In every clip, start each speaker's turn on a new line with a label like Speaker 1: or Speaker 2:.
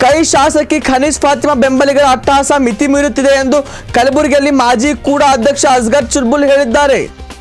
Speaker 1: ಕೈ ಶಾಸಕಿ ಖನೀಜ್ ಫಾತಿಮಾ ಬೆಂಬಲಿಗರ ಅಟ್ಟಹಾಸ ಮಿತಿ ಮೀರುತ್ತಿದೆ ಎಂದು ಕಲಬುರಗಿಯಲ್ಲಿ ಮಾಜಿ ಕೂಡ ಅಧ್ಯಕ್ಷ ಅಸ್ಗರ್ ಚುರ್ಬುಲ್ ಹೇಳಿದ್ದಾರೆ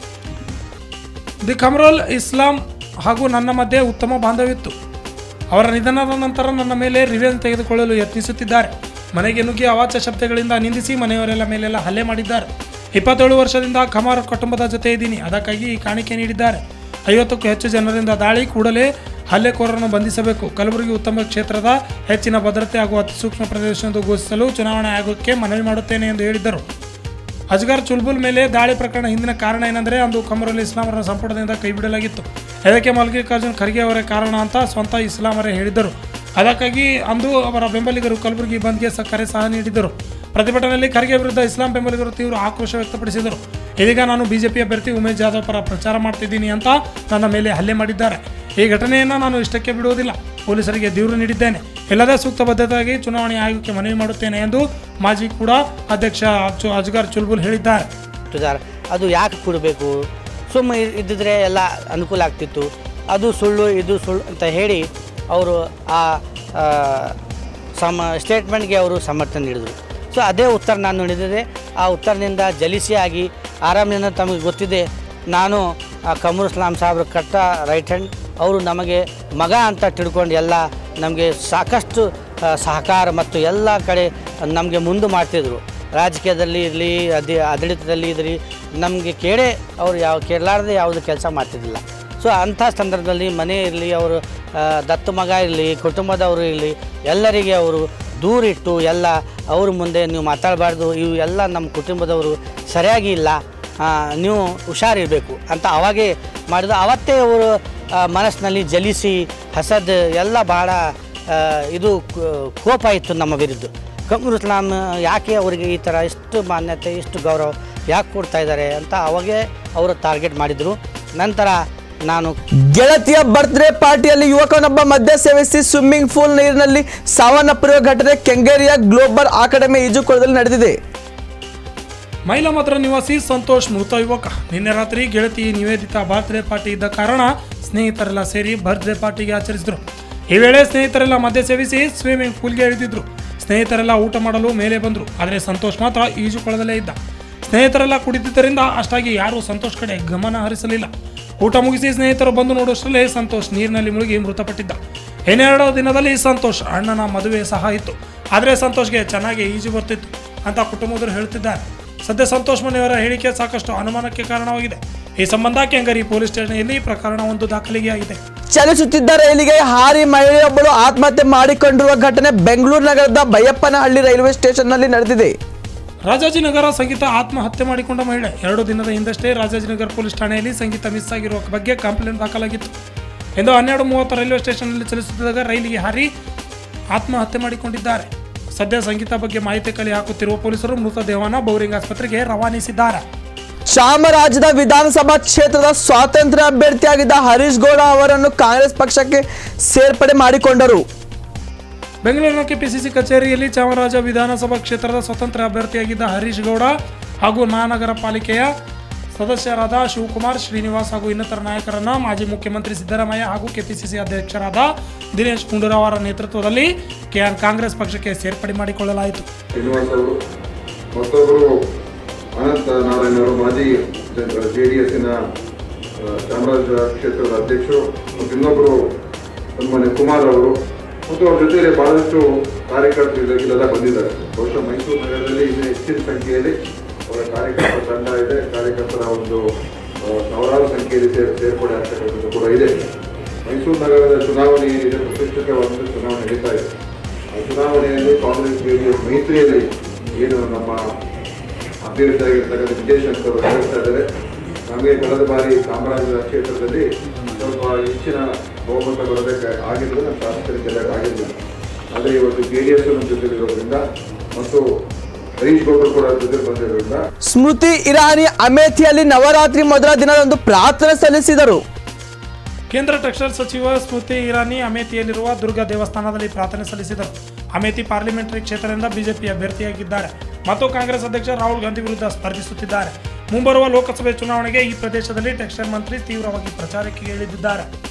Speaker 2: ದಿ ಕಮರೋಲ್ ಇಸ್ಲಾಂ ಹಾಗೂ ನನ್ನ ಮಧ್ಯೆ ಉತ್ತಮ ಬಾಂಧವ್ಯವಿತ್ತು ಅವರ ನಿಧನದ ನಂತರ ನನ್ನ ಮೇಲೆ ರಿವೆಂಜ್ ತೆಗೆದುಕೊಳ್ಳಲು ಯತ್ನಿಸುತ್ತಿದ್ದಾರೆ ಮನೆಗೆ ನುಗ್ಗಿ ಅವಾಚ್ಯ ಶಬ್ದಗಳಿಂದ ನಿಂದಿಸಿ ಮನೆಯವರೆಲ್ಲ ಮೇಲೆಲ್ಲ ಹಲ್ಲೆ ಮಾಡಿದ್ದಾರೆ ಇಪ್ಪತ್ತೇಳು ವರ್ಷದಿಂದ ಖಮಾರ್ ಕುಟುಂಬದ ಜೊತೆ ಇದ್ದೀನಿ ಅದಕ್ಕಾಗಿ ಈ ಕಾಣಿಕೆ ನೀಡಿದ್ದಾರೆ ಐವತ್ತಕ್ಕೂ ಹೆಚ್ಚು ಜನರಿಂದ ದಾಳಿ ಕೂಡಲೇ ಹಲ್ಲೆಕೋರರನ್ನು ಬಂಧಿಸಬೇಕು ಕಲಬುರಗಿ ಉತ್ತಮ ಕ್ಷೇತ್ರದ ಹೆಚ್ಚಿನ ಭದ್ರತೆ ಹಾಗೂ ಅತಿ ಸೂಕ್ಷ್ಮ ಪ್ರದೇಶ ಎಂದು ಘೋಷಿಸಲು ಚುನಾವಣಾ ಆಯೋಗಕ್ಕೆ ಮನವಿ ಮಾಡುತ್ತೇನೆ ಎಂದು ಹೇಳಿದರು ಅಜ್ಗರ್ ಚುಲ್ಬುಲ್ ಮೇಲೆ ದಾಳಿ ಪ್ರಕರಣ ಹಿಂದಿನ ಕಾರಣ ಏನೆಂದರೆ ಅಂದು ಕಮರುಲ್ ಇಸ್ಲಾಮರ ಸಂಪುಟದಿಂದ ಕೈಬಿಡಲಾಗಿತ್ತು ಇದಕ್ಕೆ ಮಲ್ಲಿಕಾರ್ಜುನ್ ಖರ್ಗೆ ಅವರೇ ಕಾರಣ ಅಂತ ಸ್ವಂತ ಇಸ್ಲಾಮರೇ ಹೇಳಿದರು ಅದಕ್ಕಾಗಿ ಅಂದು ಅವರ ಬೆಂಬಲಿಗರು ಕಲಬುರಗಿ ಬಂದ್ಗೆ ಸ ಕರೆ ಸಹ ನೀಡಿದರು ಪ್ರತಿಭಟನೆಯಲ್ಲಿ ಖರ್ಗೆ ವಿರುದ್ಧ ಇಸ್ಲಾಂ ಬೆಂಬಲಿಗರು ತೀವ್ರ ಆಕ್ರೋಶ ವ್ಯಕ್ತಪಡಿಸಿದರು ಇದೀಗ ನಾನು ಬಿಜೆಪಿ ಅಭ್ಯರ್ಥಿ ಉಮೇಶ್ ಜಾಧವ್ ಪರ ಪ್ರಚಾರ ಮಾಡ್ತಿದ್ದೀನಿ ಅಂತ ನನ್ನ ಮೇಲೆ ಹಲ್ಲೆ ಮಾಡಿದ್ದಾರೆ ಈ ಘಟನೆಯನ್ನು ನಾನು ಇಷ್ಟಕ್ಕೆ ಬಿಡುವುದಿಲ್ಲ ಪೊಲೀಸರಿಗೆ ದೂರು ನೀಡಿದ್ದೇನೆ ಎಲ್ಲದೇ ಸೂಕ್ತ ಬದ್ಧತೆಯಾಗಿ ಚುನಾವಣೆ ಆಯೋಗಕ್ಕೆ ಮನವಿ ಮಾಡುತ್ತೇನೆ ಎಂದು ಮಾಜಿ ಕೂಡ ಅಧ್ಯಕ್ಷ ಅಜ್- ಅಜ್ಗರ್ ಚುಲ್ಬುಲ್ ಹೇಳಿದ್ದಾರೆ
Speaker 3: ಕೊಟ್ಟಿದ್ದಾರೆ ಅದು ಯಾಕೆ ಕೊಡಬೇಕು ಸುಮ್ಮನೆ ಇದ್ದಿದ್ರೆ ಎಲ್ಲ ಅನುಕೂಲ ಆಗ್ತಿತ್ತು ಅದು ಸುಳ್ಳು ಇದು ಸುಳ್ಳು ಅಂತ ಹೇಳಿ ಅವರು ಆ ಆ, ಸಮ ಸ್ಟೇಟ್ಮೆಂಟ್ಗೆ ಅವರು ಸಮರ್ಥನೆ ನೀಡಿದರು ಸೊ ಅದೇ ಉತ್ತರ ನಾನು ನೀಡಿದೆ ಆ ಉತ್ತರದಿಂದ ಜಲಿಸಿಯಾಗಿ ಆರಾಮಿನಿಂದ ತಮಗೆ ಗೊತ್ತಿದೆ ನಾನು ಆ ಕಮರ್ ಇಸ್ಲಾಂ ಸಾಹೇಬ್ರ ಕಟ್ಟ ರೈಟ್ ಹ್ಯಾಂಡ್ ಅವರು ನಮಗೆ ಮಗ ಅಂತ ತಿಳ್ಕೊಂಡು ಎಲ್ಲ ನಮಗೆ ಸಾಕಷ್ಟು ಆ, ಸಹಕಾರ ಮತ್ತು ಎಲ್ಲ ಕಡೆ ನಮಗೆ ಮುಂದೆ ಮಾಡ್ತಿದ್ರು ರಾಜಕೀಯದಲ್ಲಿ ಇರಲಿ ಅದೇ ಆಡಳಿತದಲ್ಲಿ ಇರಲಿ ನಮಗೆ ಕೇಳೇ ಅವರು ಯಾವ ಕೇಳಲಾರ್ದೆ ಯಾವುದು ಕೆಲಸ ಮಾಡ್ತಿದ್ದಿಲ್ಲ ಸೊ ಅಂಥ ಸಂದರ್ಭದಲ್ಲಿ ಮನೆ ಇರಲಿ ಅವರು ಆ, ದತ್ತು ಮಗ ಇರಲಿ ಕುಟುಂಬದವರು ಇರಲಿ ಎಲ್ಲರಿಗೆ ಅವರು ದೂರಿಟ್ಟು ಎಲ್ಲ ಅವ್ರ ಮುಂದೆ ನೀವು ಮಾತಾಡಬಾರ್ದು ಇವು ಎಲ್ಲ ನಮ್ಮ ಕುಟುಂಬದವರು ಸರಿಯಾಗಿ ಇಲ್ಲ ಆ, ನೀವು ಹುಷಾರಿರಬೇಕು ಅಂತ ಅವಾಗೇ ಮಾಡಿದ ಅವತ್ತೇ ಅವರು ಆ, ಮನಸ್ಸಿನಲ್ಲಿ ಜಲಿಸಿ ಹಸದ್ ಎಲ್ಲ ಭಾಳ ಆ, ಇದು ಕ- ಕೋಪ ಇತ್ತು ನಮ್ಮ ವಿರುದ್ಧ ಕಮರ್ ಇಸ್ಲಾಂ ಯಾಕೆ ಅವರಿಗೆ ಈ ಥರ ಇಷ್ಟು ಮಾನ್ಯತೆ ಇಷ್ಟು ಗೌರವ ಯಾಕೆ ಕೊಡ್ತಾ ಇದ್ದಾರೆ ಅಂತ ಅವಾಗೇ ಅವರು ಟಾರ್ಗೆಟ್ ಮಾಡಿದರು ನಂತರ ನಾನು
Speaker 1: ಗೆಳತಿಯ ಬರ್ತ್ಡೇ ಪಾರ್ಟಿಯಲ್ಲಿ ಯುವಕನೊಬ್ಬ ಮದ್ಯ ಸೇವಿಸಿ ಸ್ವಿಮ್ಮಿಂಗ್ ಪೂಲ್ ನೀರಿನಲ್ಲಿ ಸಾವನ್ನಪ್ಪಿರುವ ಘಟನೆ ಕೆಂಗೇರಿಯ ಗ್ಲೋಬಲ್ ಅಕಾಡೆಮಿ ಈಜುಕೊಳದಲ್ಲಿ ನಡೆದಿದೆ
Speaker 2: ಮೈಲಮದ್ರ ನಿವಾಸಿ ಸಂತೋಷ್ ಮೃತ ಯುವಕ ನಿನ್ನೆ ರಾತ್ರಿ ಗೆಳತಿ ನಿವೇದಿತಾ ಬರ್ತ್ಡೇ ಪಾರ್ಟಿ ಇದ್ದ ಕಾರಣ ಸ್ನೇಹಿತರೆಲ್ಲ ಸೇರಿ ಬರ್ತ್ಡೇ ಪಾರ್ಟಿಗೆ ಆಚರಿಸಿದ್ರು ಈ ವೇಳೆ ಸ್ನೇಹಿತರೆಲ್ಲ ಮದ್ಯ ಸೇವಿಸಿ ಸ್ವಿಮ್ಮಿಂಗ್ ಪೂಲ್ಗೆ ಇಳಿದಿದ್ರು ಸ್ನೇಹಿತರೆಲ್ಲ ಊಟ ಮಾಡಲು ಮೇಲೆ ಬಂದರು ಆದರೆ ಸಂತೋಷ್ ಮಾತ್ರ ಈಜುಕೊಳದಲ್ಲೇ ಇದ್ದ ಸ್ನೇಹಿತರೆಲ್ಲ ಕುಡಿದಿದ್ದರಿಂದ ಅಷ್ಟಾಗಿ ಯಾರೂ ಸಂತೋಷ್ ಕಡೆ ಗಮನ ಹರಿಸಲಿಲ್ಲ ಊಟ ಮುಗಿಸಿ ಸ್ನೇಹಿತರು ಬಂದು ನೋಡುವಷ್ಟರಲ್ಲೇ ಸಂತೋಷ್ ನೀರಿನಲ್ಲಿ ಮುಳುಗಿ ಮೃತಪಟ್ಟಿದ್ದ ಇನ್ನೆರಡು ದಿನದಲ್ಲಿ ಸಂತೋಷ್ ಅಣ್ಣನ ಮದುವೆ ಸಹ ಇತ್ತು ಆದರೆ ಸಂತೋಷ್ಗೆ ಚೆನ್ನಾಗಿ ಈಜು ಬರ್ತಿತ್ತು ಅಂತ ಕುಟುಂಬದವರು ಹೇಳುತ್ತಿದ್ದಾರೆ ಸದ್ಯ ಸಂತೋಷ್ ಮನೆಯವರ ಹೇಳಿಕೆ ಸಾಕಷ್ಟು ಅನುಮಾನಕ್ಕೆ ಕಾರಣವಾಗಿದೆ ಈ ಸಂಬಂಧ ಕೆಂಗರಿ ಪೊಲೀಸ್ ಸ್ಟೇಷನ್ನಲ್ಲಿ ಪ್ರಕರಣವೊಂದು ದಾಖಲಿಗೆ ಆಗಿದೆ
Speaker 1: ಚಲಿಸುತ್ತಿದ್ದ ರೈಲಿಗೆ ಹಾರಿ ಮಹಿಳೆಯೊಬ್ಬಳು ಆತ್ಮಹತ್ಯೆ ಮಾಡಿಕೊಂಡಿರುವ ಘಟನೆ ಬೆಂಗಳೂರು ನಗರದ ಬೈಯಪ್ಪನಹಳ್ಳಿ ರೈಲ್ವೆ ಸ್ಟೇಷನ್ನಲ್ಲಿ ನಡೆದಿದೆ
Speaker 2: ರಾಜಾಜಿನಗರ ಸಂಗೀತ ಆತ್ಮಹತ್ಯೆ ಮಾಡಿಕೊಂಡ ಮಹಿಳೆ ಎರಡು ದಿನದ ಹಿಂದಷ್ಟೇ ರಾಜಾಜಿನಗರ ಪೊಲೀಸ್ ಠಾಣೆಯಲ್ಲಿ ಸಂಗೀತ ಮಿಸ್ ಆಗಿರುವ ಬಗ್ಗೆ ಕಂಪ್ಲೇಂಟ್ ದಾಖಲಾಗಿತ್ತು ಇಂದು ಹನ್ನೆರಡು ಮೂವತ್ತು ರೈಲ್ವೆ ಸ್ಟೇಷನ್ನಲ್ಲಿ ಚಲಿಸುತ್ತಿದ್ದಾಗ ರೈಲಿಗೆ ಹಾರಿ ಆತ್ಮಹತ್ಯೆ ಮಾಡಿಕೊಂಡಿದ್ದಾರೆ ಸದ್ಯ ಸಂಗೀತ ಬಗ್ಗೆ ಮಾಹಿತಿ ಕಲೆ ಹಾಕುತ್ತಿರುವ ಪೊಲೀಸರು ಮೃತದೇಹವನ್ನು ಬೌರಿಂಗ್ ಆಸ್ಪತ್ರೆಗೆ ರವಾನಿಸಿದ್ದಾರೆ
Speaker 1: ಚಾಮರಾಜದ ವಿಧಾನಸಭಾ ಕ್ಷೇತ್ರದ ಸ್ವಾತಂತ್ರ್ಯ ಅಭ್ಯರ್ಥಿಯಾಗಿದ್ದ ಹರೀಶ್ ಗೌಡ ಅವರನ್ನು ಕಾಂಗ್ರೆಸ್ ಪಕ್ಷಕ್ಕೆ ಸೇರ್ಪಡೆ ಮಾಡಿಕೊಂಡರು
Speaker 2: ಬೆಂಗಳೂರಿನ ಕೆಪಿಸಿಸಿ ಕಚೇರಿಯಲ್ಲಿ ಚಾಮರಾಜ ವಿಧಾನಸಭಾ ಕ್ಷೇತ್ರದ ಸ್ವತಂತ್ರ ಅಭ್ಯರ್ಥಿಯಾಗಿದ್ದ ಹರೀಶ್ ಗೌಡ ಹಾಗೂ ಮಹಾನಗರ ಪಾಲಿಕೆಯ ಸದಸ್ಯರಾದ ಶಿವಕುಮಾರ್ ಶ್ರೀನಿವಾಸ್ ಹಾಗೂ ಇನ್ನಿತರ ನಾಯಕರನ್ನ ಮಾಜಿ ಮುಖ್ಯಮಂತ್ರಿ ಸಿದ್ದರಾಮಯ್ಯ ಹಾಗೂ ಕೆಪಿಸಿಸಿ ಅಧ್ಯಕ್ಷರಾದ ದಿನೇಶ್ ಗುಂಡೂರಾವ್ ಅವರ ನೇತೃತ್ವದಲ್ಲಿ ಕೆ- ಕಾಂಗ್ರೆಸ್ ಪಕ್ಷಕ್ಕೆ ಸೇರ್ಪಡೆ ಮಾಡಿಕೊಳ್ಳಲಾಯಿತು
Speaker 4: ಶ್ರೀನಿವಾಸ್ ಅವರು ಮತ್ತೊಬ್ಬರು ಅನಂತ ನಾರಾಯಣರು ಮಾಜಿ ಜೆ ಡಿ ಎಸ್ಸಿನ ಚಾಮರಾಜ ಕ್ಷೇತ್ರದ ಅಧ್ಯಕ್ಷರು ಮತ್ತು ಇನ್ನೊಬ್ಬರು ಸನ್ಮಾನ್ಯ ಕುಮಾರ್ ಅವರು ಮತ್ತು ಅವ್ರ ಜೊತೆಯಲ್ಲಿ ಬಹಳಷ್ಟು ಕಾರ್ಯಕರ್ತರು ಇಲ್ಲೆಲ್ಲ ಬಂದಿದ್ದಾರೆ ಬಹುಶಃ ಮೈಸೂರು ನಗರದಲ್ಲಿ ಇನ್ನೂ ಹೆಚ್ಚಿನ ಸಂಖ್ಯೆಯಲ್ಲಿ ಅವರ ಕಾರ್ಯಕರ್ತರ ತಂಡ ಇದೆ ಕಾರ್ಯಕರ್ತರ ಒಂದು ಆ, ಸಾವಿರಾರು ಸಂಖ್ಯೆಯಲ್ಲಿ ಸೇರ್ ಸೇರ್ಪಡೆ ಆಗ್ತಕ್ಕಂಥದ್ದು ಕೂಡ ಇದೆ ಮೈಸೂರು ನಗರದ ಚುನಾವಣೆ ಏನಿದೆ ಪ್ರತಿಷ್ಠಿತವಾದ ಚುನಾವಣೆ ನಡೀತಾ ಇದೆ ಆ ಚುನಾವಣೆಯಲ್ಲಿ ಕಾಂಗ್ರೆಸ್ ಜೆಡಿಎಸ್ ಮೈತ್ರಿಯಲ್ಲಿ ಏನು ನಮ್ಮ ಅಭ್ಯರ್ಥಿಯಾಗಿರ್ತಕ್ಕಂಥ ವಿಜಯಶಂಕರ್ ಅವರು ಹೇಳ್ತಾ ಇದ್ದಾರೆ ನಮಗೆ ಕಳೆದ ಬಾರಿ ಚಾಮರಾಜ ಕ್ಷೇತ್ರದಲ್ಲಿ ಸ್ವಲ್ಪ ಹೆಚ್ಚಿನ ಬಹುಮತ ಬರೋದಕ್ಕೆ ಆಗಿರಲಿಲ್ಲ ನಮ್ಮ ಶಾಸಕರಿಗೆಲ್ಲ ಆಗಿರಲಿಲ್ಲ ಆದರೆ ಇವತ್ತು ಜೆ ಡಿ ಎಸ್ ನಮ್ಮ ಜೊತೆಲಿರೋದ್ರಿಂದ ಮತ್ತು ಹರೀಶ್ ಗೌಡರು ಕೂಡ ಜೊತೆ ಬಂದಿರೋದ್ರಿಂದ
Speaker 1: ಸ್ಮೃತಿ ಇರಾನಿ ಅಮೇಥಿಯಲ್ಲಿ ನವರಾತ್ರಿ ಮೊದಲ ದಿನದಂದು ಪ್ರಾರ್ಥನೆ ಸಲ್ಲಿಸಿದರು
Speaker 2: ಕೇಂದ್ರ ಟೆಕ್ಸ್ಟೈಲ್ ಸಚಿವ ಸ್ಮೃತಿ ಇರಾನಿ ಅಮೇಥಿಯಲ್ಲಿರುವ ದುರ್ಗಾ ದೇವಸ್ಥಾನದಲ್ಲಿ ಪ್ರಾರ್ಥನೆ ಸಲ್ಲಿಸಿದರು ಅಮೇಥಿ ಪಾರ್ಲಿಮೆಂಟರಿ ಕ್ಷೇತ್ರದಿಂದ ಬಿಜೆಪಿ ಅಭ್ಯರ್ಥಿಯಾಗಿದ್ದಾರೆ ಮತ್ತು ಕಾಂಗ್ರೆಸ್ ಅಧ್ಯಕ್ಷ ರಾಹುಲ್ ಗಾಂಧಿ ವಿರುದ್ಧ ಸ್ಪರ್ಧಿಸುತ್ತಿದ್ದಾರೆ ಮುಂಬರುವ ಲೋಕಸಭೆ ಚುನಾವಣೆಗೆ ಈ ಪ್ರದೇಶದಲ್ಲಿ ಟೆಕ್ಸ್ಟೈಲ್ ಮಂತ್ರಿ ತೀವ್ರವಾಗಿ ಪ್ರಚಾರಕ್ಕೆ ಇಳಿದಿದ್ದಾರೆ